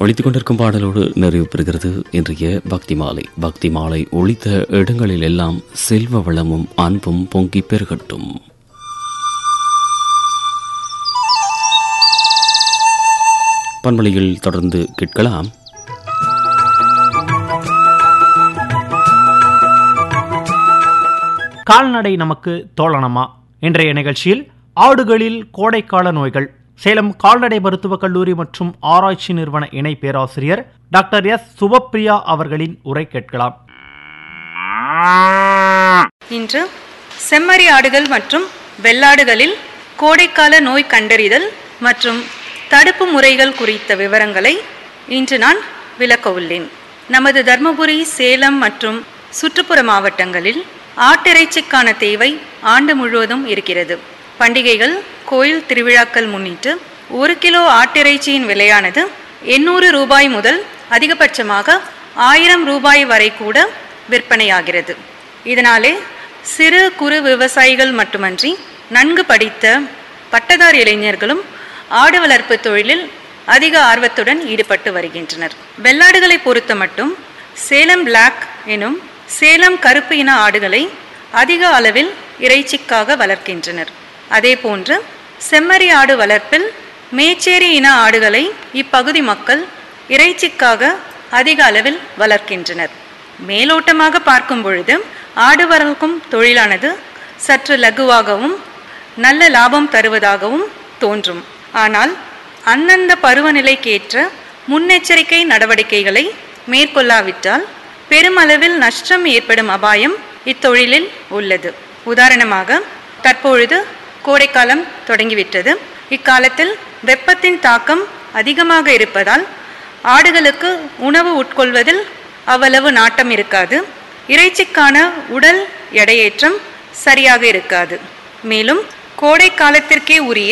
ஒழித்துக் கொண்டிருக்கும் பாடலோடு நிறைவு பெறுகிறது இன்றைய பக்தி மாலை பக்தி மாலை ஒழித்த இடங்களில் எல்லாம் செல்வ வளமும் அன்பும் பொங்கி பெருகட்டும் பண்பலையில் தொடர்ந்து கேட்கலாம் கால்நடை நமக்கு தோழனமா இன்றைய நிகழ்ச்சியில் ஆடுகளில் கோடைக்கால நோய்கள் சேலம் கால்நடை மருத்துவக் கல்லூரி மற்றும் ஆராய்ச்சி நிறுவன இணை பேராசிரியர் டாக்டர் எஸ் சுபப்பிரியா அவர்களின் உரை கேட்கலாம் இன்று செம்மறி ஆடுகள் மற்றும் வெள்ளாடுகளில் கோடைக்கால நோய் கண்டறிதல் மற்றும் தடுப்பு முறைகள் குறித்த விவரங்களை இன்று நான் விளக்க உள்ளேன் நமது தர்மபுரி சேலம் மற்றும் சுற்றுப்புற மாவட்டங்களில் ஆட்டிறைச்சிக்கான தேவை ஆண்டு முழுவதும் இருக்கிறது பண்டிகைகள் கோயில் திருவிழாக்கள் முன்னிட்டு ஒரு கிலோ ஆட்டிறைச்சியின் விலையானது எண்ணூறு ரூபாய் முதல் அதிகபட்சமாக ஆயிரம் ரூபாய் வரை கூட விற்பனையாகிறது இதனாலே சிறு குறு விவசாயிகள் மட்டுமன்றி நன்கு படித்த பட்டதாரி இளைஞர்களும் ஆடு வளர்ப்பு தொழிலில் அதிக ஆர்வத்துடன் ஈடுபட்டு வருகின்றனர் வெள்ளாடுகளை பொறுத்த மட்டும் சேலம் பிளாக் எனும் சேலம் கருப்பு இன ஆடுகளை அதிக அளவில் இறைச்சிக்காக வளர்க்கின்றனர் அதேபோன்று செம்மறி ஆடு வளர்ப்பில் மேச்சேரி இன ஆடுகளை இப்பகுதி மக்கள் இறைச்சிக்காக அதிக அளவில் வளர்க்கின்றனர் மேலோட்டமாக பார்க்கும் பொழுது ஆடு வளர்க்கும் தொழிலானது சற்று லகுவாகவும் நல்ல லாபம் தருவதாகவும் தோன்றும் ஆனால் அந்தந்த பருவநிலைக்கேற்ற முன்னெச்சரிக்கை நடவடிக்கைகளை மேற்கொள்ளாவிட்டால் பெருமளவில் நஷ்டம் ஏற்படும் அபாயம் இத்தொழிலில் உள்ளது உதாரணமாக தற்பொழுது கோடைக்காலம் தொடங்கிவிட்டது இக்காலத்தில் வெப்பத்தின் தாக்கம் அதிகமாக இருப்பதால் ஆடுகளுக்கு உணவு உட்கொள்வதில் அவ்வளவு நாட்டம் இருக்காது இறைச்சிக்கான உடல் எடையேற்றம் சரியாக இருக்காது மேலும் கோடை காலத்திற்கே உரிய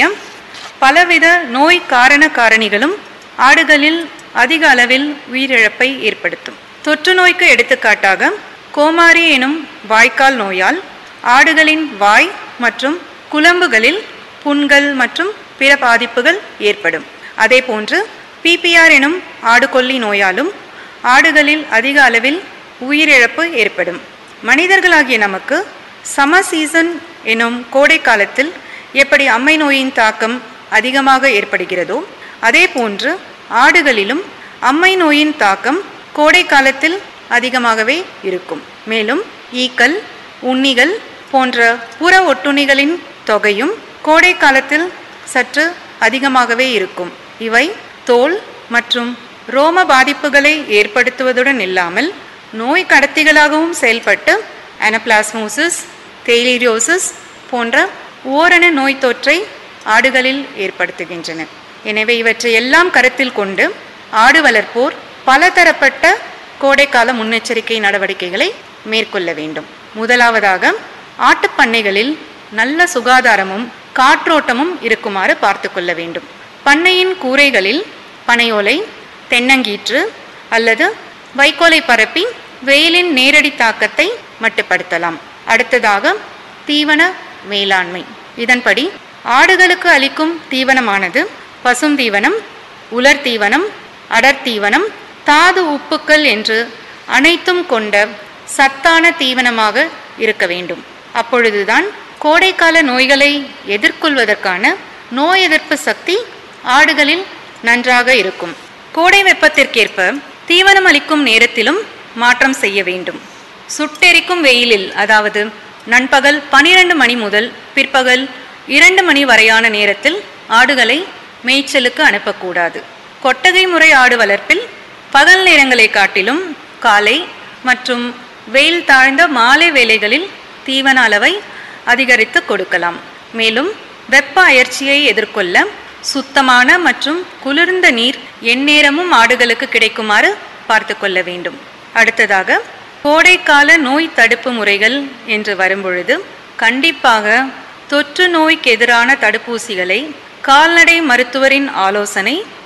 பலவித நோய் காரண காரணிகளும் ஆடுகளில் அதிக அளவில் உயிரிழப்பை ஏற்படுத்தும் தொற்று நோய்க்கு எடுத்துக்காட்டாக கோமாரி எனும் வாய்க்கால் நோயால் ஆடுகளின் வாய் மற்றும் குழம்புகளில் புண்கள் மற்றும் பிற பாதிப்புகள் ஏற்படும் அதேபோன்று பிபிஆர் எனும் ஆடுகொல்லி நோயாலும் ஆடுகளில் அதிக அளவில் உயிரிழப்பு ஏற்படும் மனிதர்களாகிய நமக்கு சம சீசன் எனும் கோடை காலத்தில் எப்படி அம்மை நோயின் தாக்கம் அதிகமாக ஏற்படுகிறதோ அதே போன்று ஆடுகளிலும் அம்மை நோயின் தாக்கம் கோடை காலத்தில் அதிகமாகவே இருக்கும் மேலும் ஈக்கள் உண்ணிகள் போன்ற புற ஒட்டுண்ணிகளின் தொகையும் கோடை காலத்தில் சற்று அதிகமாகவே இருக்கும் இவை தோல் மற்றும் ரோம பாதிப்புகளை ஏற்படுத்துவதுடன் இல்லாமல் நோய் கடத்திகளாகவும் செயல்பட்டு அனபிளாஸ்மோசிஸ் தெய்லீரியோசிஸ் போன்ற ஓரண நோய் தொற்றை ஆடுகளில் ஏற்படுத்துகின்றன எனவே இவற்றை எல்லாம் கருத்தில் கொண்டு ஆடு வளர்ப்போர் பலதரப்பட்ட கோடைக்கால முன்னெச்சரிக்கை நடவடிக்கைகளை மேற்கொள்ள வேண்டும் முதலாவதாக ஆட்டுப்பண்ணைகளில் நல்ல சுகாதாரமும் காற்றோட்டமும் இருக்குமாறு பார்த்து கொள்ள வேண்டும் பண்ணையின் கூரைகளில் பனையோலை தென்னங்கீற்று அல்லது வைக்கோலை பரப்பி வெயிலின் நேரடி தாக்கத்தை மட்டுப்படுத்தலாம் அடுத்ததாக தீவன மேலாண்மை இதன்படி ஆடுகளுக்கு அளிக்கும் தீவனமானது பசுந்தீவனம் உலர் தீவனம் அடர் தீவனம் தாது உப்புக்கள் என்று அனைத்தும் கொண்ட சத்தான தீவனமாக இருக்க வேண்டும் அப்பொழுதுதான் கோடைக்கால நோய்களை எதிர்கொள்வதற்கான நோய் எதிர்ப்பு சக்தி ஆடுகளில் நன்றாக இருக்கும் கோடை வெப்பத்திற்கேற்ப தீவனம் அளிக்கும் நேரத்திலும் மாற்றம் செய்ய வேண்டும் சுட்டெரிக்கும் வெயிலில் அதாவது நண்பகல் பனிரெண்டு மணி முதல் பிற்பகல் இரண்டு மணி வரையான நேரத்தில் ஆடுகளை மேய்ச்சலுக்கு அனுப்பக்கூடாது கொட்டகை முறை ஆடு வளர்ப்பில் பகல் நேரங்களை காட்டிலும் காலை மற்றும் வெயில் தாழ்ந்த மாலை வேளைகளில் தீவன அளவை அதிகரித்து கொடுக்கலாம் மேலும் வெப்ப அயற்சியை எதிர்கொள்ள சுத்தமான மற்றும் குளிர்ந்த நீர் எந்நேரமும் ஆடுகளுக்கு கிடைக்குமாறு பார்த்து கொள்ள வேண்டும் அடுத்ததாக கோடைக்கால நோய் தடுப்பு முறைகள் என்று வரும்பொழுது கண்டிப்பாக தொற்று நோய்க்கு எதிரான தடுப்பூசிகளை கால்நடை மருத்துவரின் ஆலோசனை